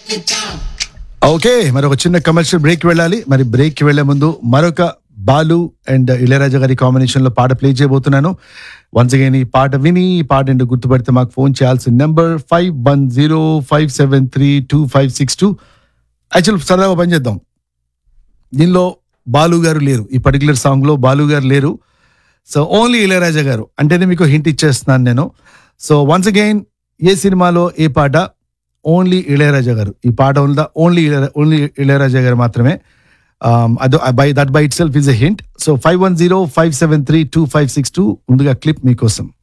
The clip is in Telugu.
ఓకే మరి ఒక చిన్న కమర్షియల్ బ్రేక్ వెళ్ళాలి మరి బ్రేక్ వెళ్లే ముందు మరొక బాలు అండ్ ఇళయరాజా గారి కాంబినేషన్ లో పాట ప్లే చేయబోతున్నాను వన్స్ అగైన్ ఈ పాట విని ఈ పాట ఏంటో గుర్తుపెడితే మాకు ఫోన్ చేయాల్సిన number five one zero five seven three two five six two actual సరదాగా పని చేద్దాం దీనిలో బాలు గారు లేరు ఈ పర్టికులర్ సాంగ్ లో బాలు గారు లేరు సో ఓన్లీ ఇళయరాజా గారు అంటేనే మీకు హింట్ ఇచ్చేస్తున్నాను నేను సో వన్స్ అగైన్ ఏ సినిమాలో ఏ పాట ఓన్లీ ఇళయరాజా గారు ఈ పాట ఉందా ఓన్లీ ఓన్లీ ఇళయరాజా గారు మాత్రమే అదో by that by itself is a hint so five one zero five seven three two five six two ముందుగా క్లిప్ మీకోసం